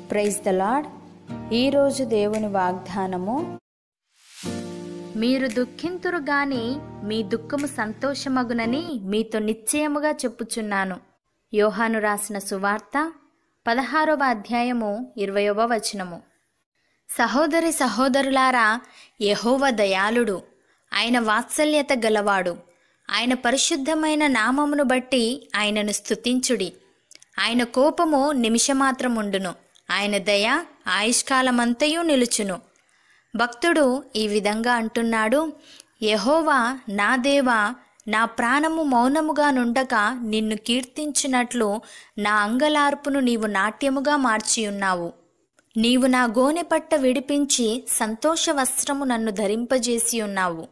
praise the lord ఈరోజు దేవుని వాగ్దానము మీరు దుఃఖింతురు గాని మీ దుఃఖము సంతోషమగునని మీతో నిశ్చయముగా చెప్పుచున్నాను యోహాను రాసిన సువార్త పదహారవ అధ్యాయము ఇరవయవ వచనము సహోదరి సహోదరులారా యెహోవ దయాళుడు ఆయన వాత్సల్యత గలవాడు ఆయన పరిశుద్ధమైన నామమును బట్టి ఆయనను స్తుతించుడి ఆయన కోపము నిమిషమాత్రముండును ఆయన దయ ఆయుష్కాలమంతయు నిలుచును భక్తుడు ఈ విధంగా అంటున్నాడు యెహోవా నా దేవా నా ప్రాణము మౌనముగా నుండక నిన్ను కీర్తించినట్లు నా అంగలార్పును నీవు నాట్యముగా మార్చియున్నావు నీవు నా గోనె పట్ట విడిపించి సంతోష వస్త్రము నన్ను ధరింపజేసి ఉన్నావు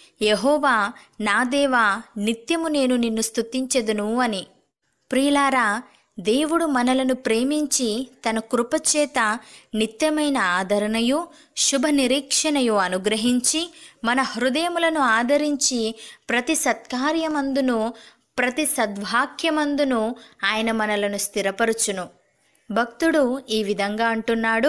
యహోవా నా దేవా నిత్యము నేను నిన్ను స్తుతించెదను అని ప్రియులారా దేవుడు మనలను ప్రేమించి తన కృపచేత నిత్యమైన ఆదరణయు శుభ నిరీక్షణయు అనుగ్రహించి మన హృదయములను ఆదరించి ప్రతి సత్కార్యమందును ప్రతి సద్వాక్యమందును ఆయన మనలను స్థిరపరుచును భక్తుడు ఈ విధంగా అంటున్నాడు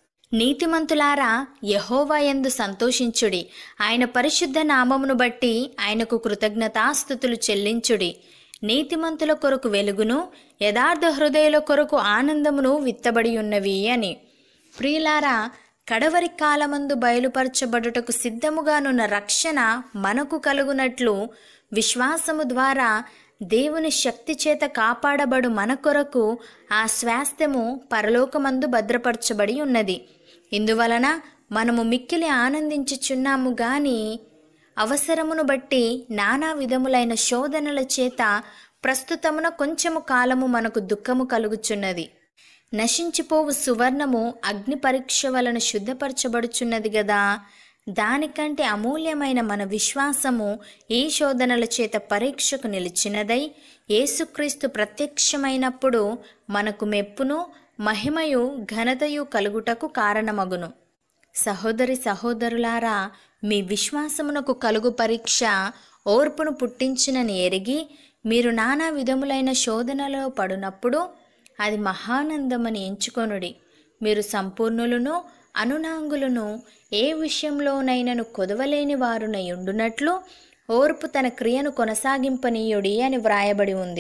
నీతిమంతులారా యహోవా యందు సంతోషించుడి ఆయన పరిశుద్ధ నామమును బట్టి ఆయనకు కృతజ్ఞతాస్థుతులు చెల్లించుడి నీతిమంతుల కొరకు వెలుగును యథార్థ హృదయుల కొరకు ఆనందమును విత్తబడి ఉన్నవి అని ప్రియులారా కడవరి కాలమందు బయలుపరచబడుటకు సిద్ధముగానున్న రక్షణ మనకు కలుగునట్లు విశ్వాసము ద్వారా దేవుని శక్తి చేత కాపాడబడు మన కొరకు ఆ స్వాస్థ్యము పరలోకమందు భద్రపరచబడి ఉన్నది ఇందువలన మనము మిక్కిలి ఆనందించుచున్నాము గాని అవసరమును బట్టి నానా విధములైన శోధనల చేత ప్రస్తుతమున కొంచెము కాలము మనకు దుఃఖము కలుగుచున్నది నశించిపోవు సువర్ణము అగ్ని పరీక్ష వలన శుద్ధపరచబడుచున్నది గదా దానికంటే అమూల్యమైన మన విశ్వాసము ఈ శోధనల చేత పరీక్షకు నిలిచినదై యేసుక్రీస్తు ప్రత్యక్షమైనప్పుడు మనకు మెప్పును మహిమయు ఘనతయు కలుగుటకు కారణమగును సహోదరి సహోదరులారా మీ విశ్వాసమునకు కలుగు పరీక్ష ఓర్పును పుట్టించినని ఎరిగి మీరు నానా విధములైన శోధనలో పడునప్పుడు అది మహానందమని ఎంచుకొనుడి మీరు సంపూర్ణులను అనునాంగులను ఏ విషయంలోనైనను కొదవలేని వారునై ఉండునట్లు ఓర్పు తన క్రియను కొనసాగింపనీయుడి అని వ్రాయబడి ఉంది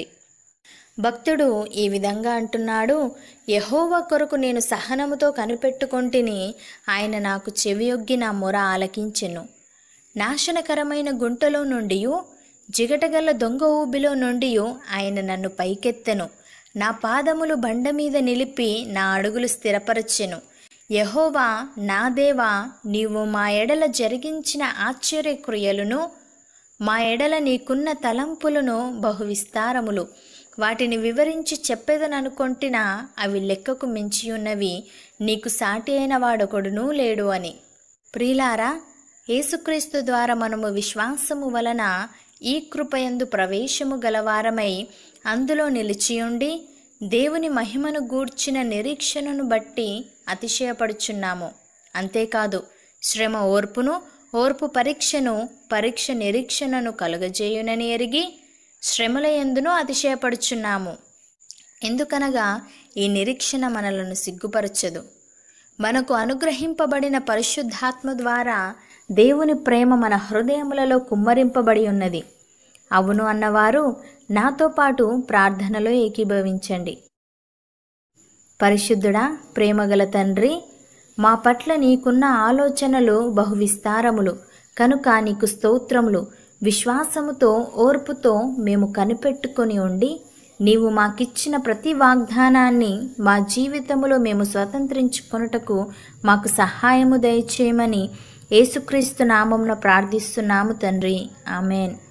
భక్తుడు ఈ విధంగా అంటున్నాడు యహోవా కొరకు నేను సహనముతో కనిపెట్టుకొంటిని ఆయన నాకు చెవియొగ్గి నా మొర ఆలకించెను నాశనకరమైన గుంటలో నుండి జిగటగల దొంగ ఊబిలో నుండి ఆయన నన్ను పైకెత్తెను నా పాదములు బండ మీద నిలిపి నా అడుగులు స్థిరపరచెను యహోవా నా దేవా నీవు మా ఎడల జరిగించిన ఆశ్చర్య క్రియలను మా ఎడల నీకున్న తలంపులను బహు విస్తారములు వాటిని వివరించి చెప్పేదననుకొంటినా అవి లెక్కకు మించియున్నవి నీకు సాటి అయిన వాడొకడునూ లేడు అని ప్రియులారా యేసుక్రీస్తు ద్వారా మనము విశ్వాసము వలన ఈ కృపయందు ప్రవేశము గలవారమై అందులో నిలిచియుండి దేవుని మహిమను గూర్చిన నిరీక్షణను బట్టి అతిశయపడుచున్నాము అంతేకాదు శ్రమ ఓర్పును ఓర్పు పరీక్షను పరీక్ష నిరీక్షణను కలుగజేయునని ఎరిగి శ్రమల ఎందును అతిశయపడుచున్నాము ఎందుకనగా ఈ నిరీక్షణ మనలను సిగ్గుపరచదు మనకు అనుగ్రహింపబడిన పరిశుద్ధాత్మ ద్వారా దేవుని ప్రేమ మన హృదయములలో కుమ్మరింపబడి ఉన్నది అవును అన్నవారు నాతో పాటు ప్రార్థనలో ఏకీభవించండి పరిశుద్ధుడా ప్రేమగల తండ్రి మా పట్ల నీకున్న ఆలోచనలు బహు విస్తారములు కనుక నీకు స్తోత్రములు విశ్వాసముతో ఓర్పుతో మేము కనిపెట్టుకొని ఉండి నీవు మాకిచ్చిన ప్రతి వాగ్దానాన్ని మా జీవితములో మేము స్వతంత్రించుకొనుటకు మాకు సహాయము దయచేయమని యేసుక్రీస్తు నామంలో ప్రార్థిస్తున్నాము తండ్రి ఆమెన్